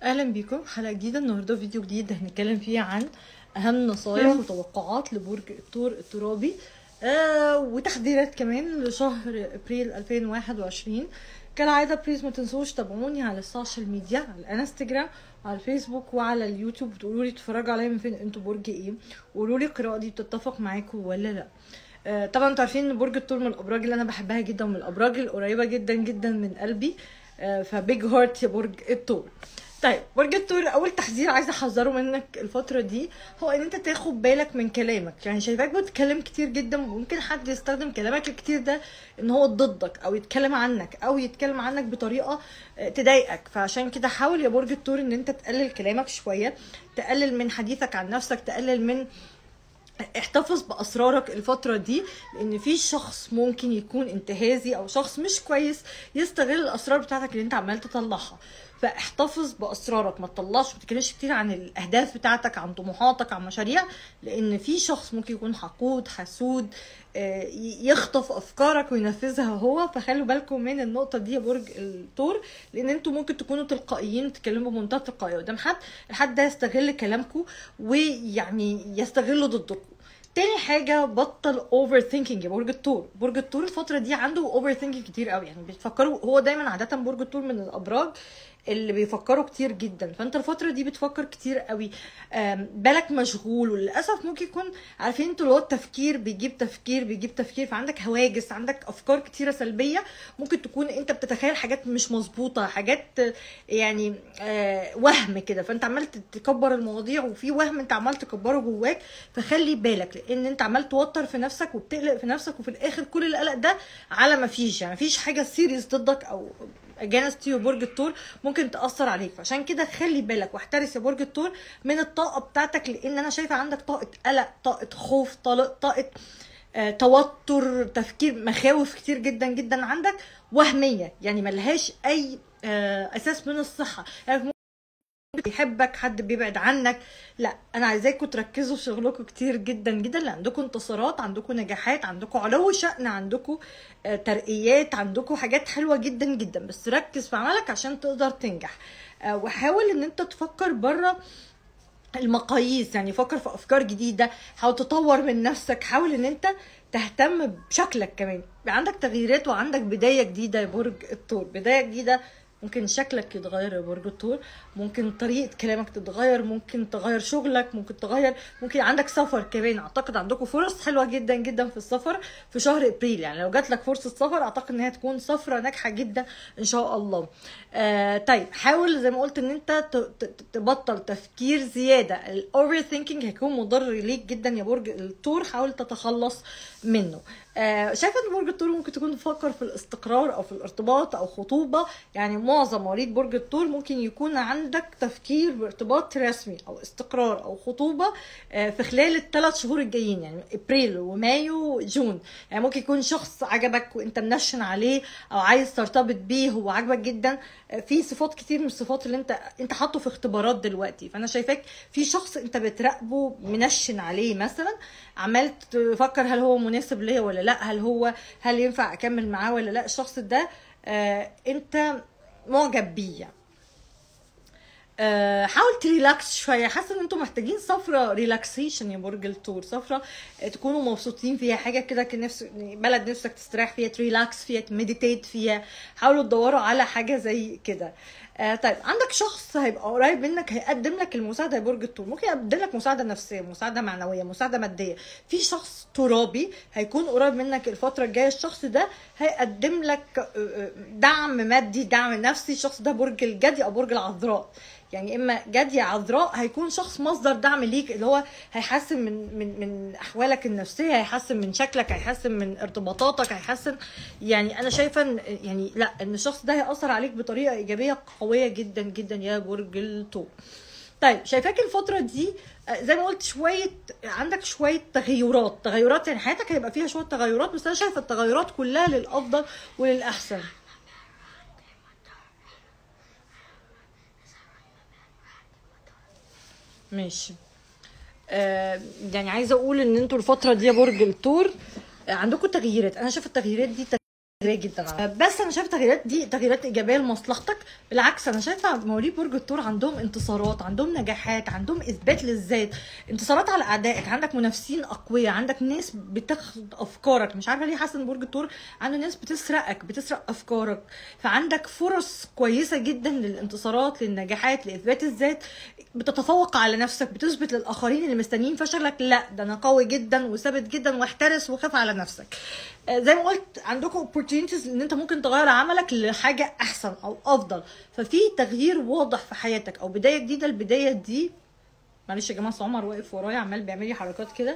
اهلا بيكم حلقه جديده النهارده فيديو جديد هنتكلم فيه عن اهم نصايح وتوقعات لبرج الثور الترابي آه وتحذيرات كمان لشهر ابريل 2021 كالعاده بليز ما تنسوش تابعوني على السوشيال ميديا على الانستجرام على الفيسبوك وعلى اليوتيوب تقولوا لي تتفرجوا عليا من فين انتوا برج ايه وقولوا لي القراءه دي بتتفق معاكم ولا لا آه طبعا انتوا عارفين ان برج الثور من الابراج اللي انا بحبها جدا ومن الابراج القريبه جدا جدا من قلبي آه فبيج هارت يا برج الثور طيب برج الثور اول تحذير عايزه احذره منك الفتره دي هو ان انت تاخد بالك من كلامك يعني شايفاك بتتكلم كتير جدا وممكن حد يستخدم كلامك الكتير ده ان هو ضدك او يتكلم عنك او يتكلم عنك بطريقه تضايقك فعشان كده حاول يا برج الثور ان انت تقلل كلامك شويه تقلل من حديثك عن نفسك تقلل من احتفظ باسرارك الفتره دي لان في شخص ممكن يكون انتهازي او شخص مش كويس يستغل الاسرار بتاعتك اللي انت عمال تطلعها فاحتفظ باسرارك ما تطلعش ما تتكلمش كتير عن الاهداف بتاعتك عن طموحاتك عن مشاريع لان في شخص ممكن يكون حقود حسود يخطف افكارك وينفذها هو فخلوا بالكم من النقطه دي يا برج الثور لان انتوا ممكن تكونوا تلقائيين تتكلموا بمنتهى التلقائيه قدام حد الحد ده يستغل كلامكم ويعني يستغله ضدكم تاني حاجة بطل اوفر ثينكينج يا برج الثور، برج الثور الفترة دي عنده اوفر ثينكينج كتير قوي يعني بيفكروا هو دايما عادة برج الثور من الابراج اللي بيفكروا كتير جدا فانت الفتره دي بتفكر كتير قوي بالك مشغول وللاسف ممكن يكون عارفين انتوا اللي هو التفكير بيجيب تفكير بيجيب تفكير فعندك هواجس عندك افكار كتيره سلبيه ممكن تكون انت بتتخيل حاجات مش مظبوطه حاجات يعني وهم كده فانت عمال تكبر المواضيع وفي وهم انت عمال تكبره جواك فخلي بالك لان انت عمال توتر في نفسك وبتقلق في نفسك وفي الاخر كل القلق ده على ما فيش يعني مفيش حاجه سيريس ضدك او اجانست يو برج الثور ممكن تاثر عليك فعشان كده خلي بالك واحترس يا برج الثور من الطاقه بتاعتك لان انا شايفه عندك طاقه قلق طاقه خوف طاقه آه، توتر تفكير مخاوف كتير جدا جدا عندك وهميه يعني ملهاش اي آه، اساس من الصحه يعني بيحبك حد بيبعد عنك لا انا عايزاكم تركزوا في شغلكم كتير جدا جدا لان عندكم انتصارات عندكم نجاحات عندكم علو شأن عندكم آه ترقيات عندكم حاجات حلوه جدا جدا بس ركز في عملك عشان تقدر تنجح آه وحاول ان انت تفكر بره المقاييس يعني فكر في افكار جديده حاول تطور من نفسك حاول ان انت تهتم بشكلك كمان عندك تغييرات وعندك بدايه جديده يا برج الثور بدايه جديده ممكن شكلك يتغير يا برج الثور ممكن طريقه كلامك تتغير ممكن تغير شغلك ممكن تغير ممكن عندك سفر كمان اعتقد عندكم فرص حلوه جدا جدا في السفر في شهر ابريل يعني لو جات لك فرصه سفر اعتقد ان هي تكون سفره ناجحه جدا ان شاء الله آه طيب حاول زي ما قلت ان انت تبطل تفكير زياده الاوفر ثينكينج هيكون مضر ليك جدا يا برج الثور حاول تتخلص منه آه شايفه ان برج الثور ممكن تكون تفكر في الاستقرار او في الارتباط او خطوبه يعني معظم مواليد برج الثور ممكن يكون عندك تفكير بارتباط رسمي او استقرار او خطوبه آه في خلال الثلاث شهور الجايين يعني ابريل ومايو وجون يعني ممكن يكون شخص عجبك وانت منشن عليه او عايز ترتبط بيه هو عاجبك جدا آه في صفات كتير من الصفات اللي انت انت حاطه في اختبارات دلوقتي فانا شايفاك في شخص انت بتراقبه منشن عليه مثلا عمال تفكر هل هو مناسب ليا ولا لا هل هو هل ينفع اكمل معاه ولا لا الشخص ده آه انت معجب بيه يعني. آه حاول تريلاكس شويه حاسه ان انتم محتاجين سفره ريلاكسيشن يا برج الثور سفره تكونوا مبسوطين فيها حاجه كده كان نفس بلد نفسك تستريح فيها تريلاكس فيها تمديتيت فيها حاولوا تدوروا على حاجه زي كده آه طيب عندك شخص هيبقى قريب منك هيقدم لك المساعده يا برج الثور ممكن يقدم لك مساعده نفسيه مساعده معنويه مساعده ماديه في شخص ترابي هيكون قريب منك الفتره الجايه الشخص ده هيقدم لك دعم مادي دعم نفسي الشخص ده برج الجدي او برج العذراء يعني اما جدي عذراء هيكون شخص مصدر دعم ليك اللي هو هيحسن من من من احوالك النفسيه هيحسن من شكلك هيحسن من ارتباطاتك هيحسن يعني انا شايفه ان يعني لا ان الشخص ده هياثر عليك بطريقه ايجابيه قويه جدا جدا يا برج الثور طيب شايفاك الفترة دي زي ما قلت شوية عندك شوية تغيرات تغيرات يعني حياتك هيبقى فيها شوية تغيرات بس أنا شايفة التغيرات كلها للأفضل وللأحسن ماشي آه يعني عايزه اقول ان انتوا الفتره دي يا برج الثور عندكم تغييرات انا شايفه التغييرات دي كبيره جدا على- بس انا شايفه التغييرات دي تغييرات ايجابيه لمصلحتك بالعكس انا شايفه مواليد برج الثور عندهم انتصارات عندهم نجاحات عندهم اثبات للذات انتصارات على اعدائك عندك منافسين اقوياء عندك ناس بتاخد افكارك مش عارفه ليه حاسه ان برج الثور عنده ناس بتسرقك بتسرق افكارك فعندك فرص كويسه جدا للانتصارات للنجاحات لاثبات الذات بتتفوق على نفسك بتثبت للاخرين اللي مستنيين فشلك لا ده انا قوي جدا وثابت جدا واحترس وخاف على نفسك آه، زي ما قلت عندكم opportunities ان انت ممكن تغير عملك لحاجه احسن او افضل ففي تغيير واضح في حياتك او بدايه جديده البدايه دي معلش يا جماعه أصل عمر واقف ورايا عمال بيعمل لي حركات كده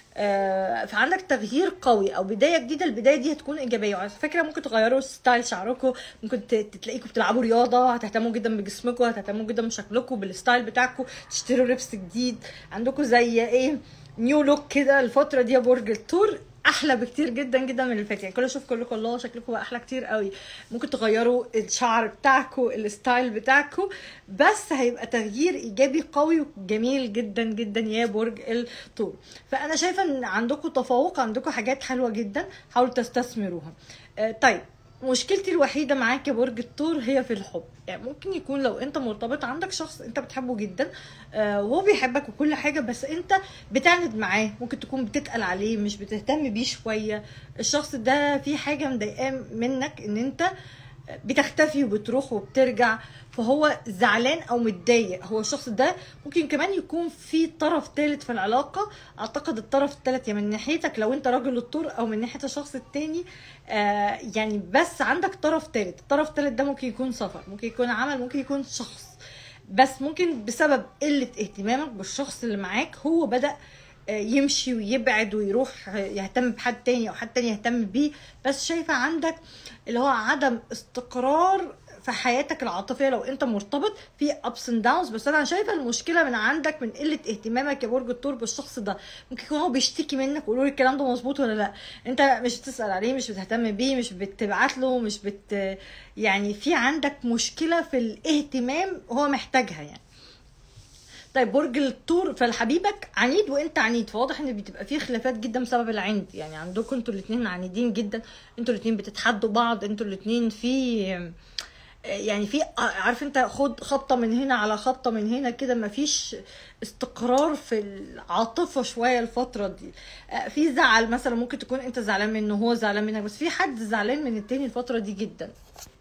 آه، فعندك تغيير قوي او بدايه جديده البدايه دي هتكون ايجابيه وعلى فكره ممكن تغيروا ستايل شعركم ممكن ت- تلاقيكم بتلعبوا رياضه هتهتموا جدا بجسمكم هتهتموا جدا بشكلكم بالستايل بتاعكم تشتروا لبس جديد عندكم زي ايه نيو لوك كده الفتره دي يا برج الثور احلى بكتير جدا جدا من اللي فات يعني كل اشوف كلكم الله شكلكم بقى احلى كتير قوي ممكن تغيروا الشعر بتاعكم الستايل بتاعكم بس هيبقى تغيير ايجابي قوي وجميل جدا جدا يا برج الثور فانا شايفه ان عندكم تفوق عندكم حاجات حلوه جدا حاولوا تستثمروها آه، طيب مشكلتي الوحيده معاك يا برج الثور هي في الحب يعني ممكن يكون لو انت مرتبط عندك شخص انت بتحبه جدا آه، وهو بيحبك وكل حاجه بس انت بتعند معاه ممكن تكون بتتقل عليه مش بتهتم بيه شويه الشخص ده في حاجه مضايقاه منك ان انت بتختفي وبتروح وبترجع فهو زعلان او متضايق هو الشخص ده ممكن كمان يكون في طرف ثالث في العلاقه اعتقد الطرف الثالث يا من ناحيتك لو انت راجل الطور او من ناحيه الشخص التاني آه يعني بس عندك طرف ثالث الطرف الثالث ده ممكن يكون سفر ممكن يكون عمل ممكن يكون شخص بس ممكن بسبب قله اهتمامك بالشخص اللي معاك هو بدا آه، يمشي ويبعد ويروح آه، يهتم بحد تاني او حد تاني يهتم بيه بس شايفه عندك اللي هو عدم استقرار في حياتك العاطفيه لو انت مرتبط في ابس اند داونز بس انا شايفه المشكله من عندك من قله اهتمامك يا برج الثور بالشخص ده ممكن يكون هو بيشتكي منك ويقولوا لي الكلام ده مظبوط ولا لا انت مش بتسال عليه مش بتهتم بيه مش بتبعت له مش بت يعني في عندك مشكله في الاهتمام هو محتاجها يعني طيب برج الثور فالحبيبك عنيد وانت عنيد فواضح ان بتبقى فيه خلافات جدا بسبب العند يعني عندكم انتوا الاثنين عنيدين جدا انتوا الاثنين بتتحدوا بعض انتوا الاثنين في يعني في عارف انت خد خبطه من هنا على خبطه من هنا كده مفيش استقرار في العاطفه شويه الفتره دي آه، في زعل مثلا ممكن تكون انت زعلان منه هو زعلان منك بس في حد زعلان من التاني الفتره دي جدا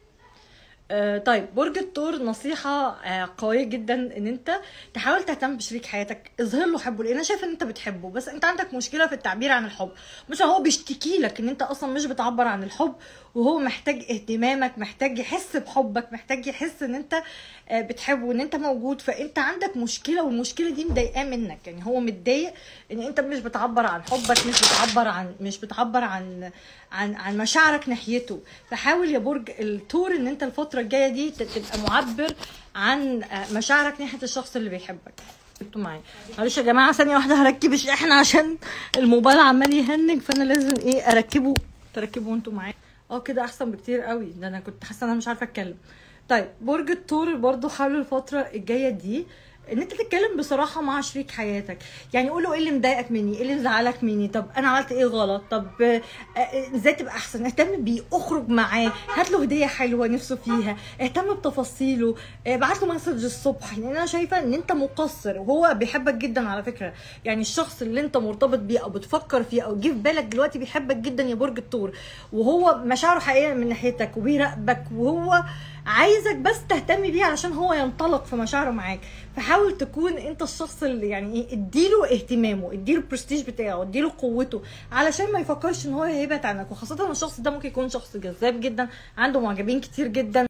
آه، طيب برج الثور نصيحة آه، قوية جدا ان انت تحاول تهتم بشريك حياتك اظهر له حبه لان انا شايفه ان انت بتحبه بس انت عندك مشكلة في التعبير عن الحب مثلا هو بيشتكي لك ان انت اصلا مش بتعبر عن الحب وهو محتاج اهتمامك محتاج يحس بحبك محتاج يحس ان انت آه، بتحبه وان انت موجود فانت عندك مشكلة والمشكلة دي مضايقاه منك يعني هو متضايق ان انت مش بتعبر عن حبك مش بتعبر عن مش بتعبر عن عن عن مشاعرك ناحيته فحاول يا برج الثور ان انت الفتره الجايه دي ت- تبقى معبر عن آه، مشاعرك ناحيه الشخص اللي بيحبك انتوا معايا معلش يا جماعه ثانيه واحده هركب الشاحن عشان الموبايل عمال يهنج فانا لازم ايه اركبه تركبه انتوا معايا اه كده احسن بكتير قوي ده انا كنت حاسه ان انا مش عارفه اتكلم طيب برج الثور برضو حاول الفتره الجايه دي ان انت تتكلم بصراحه مع شريك حياتك يعني قول له ايه اللي مضايقك مني ايه اللي مزعلك مني طب انا عملت ايه غلط طب آه، آه، ازاي تبقى احسن اهتم بيه اخرج معاه هات له هديه حلوه نفسه فيها اهتم بتفاصيله آه، ابعت له مسج الصبح يعني انا شايفه ان انت مقصر وهو بيحبك جدا على فكره يعني الشخص اللي انت مرتبط بيه او بتفكر فيه او جه في بالك دلوقتي بيحبك جدا يا برج الثور وهو مشاعره حقيقيه من ناحيتك وبيراقبك وهو عايزك بس تهتم بيه علشان هو ينطلق في مشاعره معاك فحاول تكون انت الشخص اللي يعني ايه اديله اهتمامه اديله البرستيج بتاعه اديله قوته علشان ما يفكرش ان هو هيبعد عنك وخاصه ان الشخص ده ممكن يكون شخص جذاب جدا عنده معجبين كتير جدا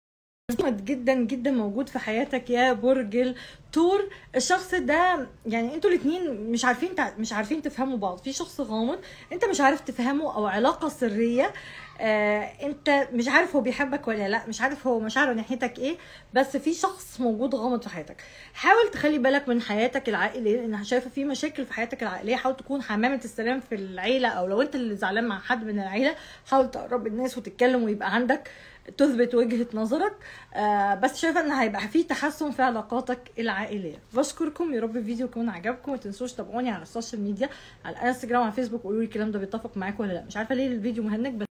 جامد جدا جدا موجود في حياتك يا برج الثور الشخص ده يعني انتوا الاثنين مش عارفين تع... مش عارفين تفهموا بعض في شخص غامض انت مش عارف تفهمه او علاقه سريه آه انت مش عارف هو بيحبك ولا لا مش عارف هو مشاعره ناحيتك ايه بس في شخص موجود غامض في حياتك حاول تخلي بالك من حياتك العائليه لان شايفه في مشاكل في حياتك العائليه حاول تكون حمامه السلام في العيله او لو انت اللي زعلان مع حد من العيله حاول تقرب الناس وتتكلم ويبقى عندك تثبت وجهه نظرك آه بس شايفه ان هيبقى في تحسن في علاقاتك العائليه بشكركم يا رب الفيديو يكون عجبكم ما تنسوش تابعوني على السوشيال ميديا على الانستجرام وعلى فيسبوك قولوا لي الكلام ده بيتفق معاكم ولا لا مش عارفه ليه الفيديو مهنج بس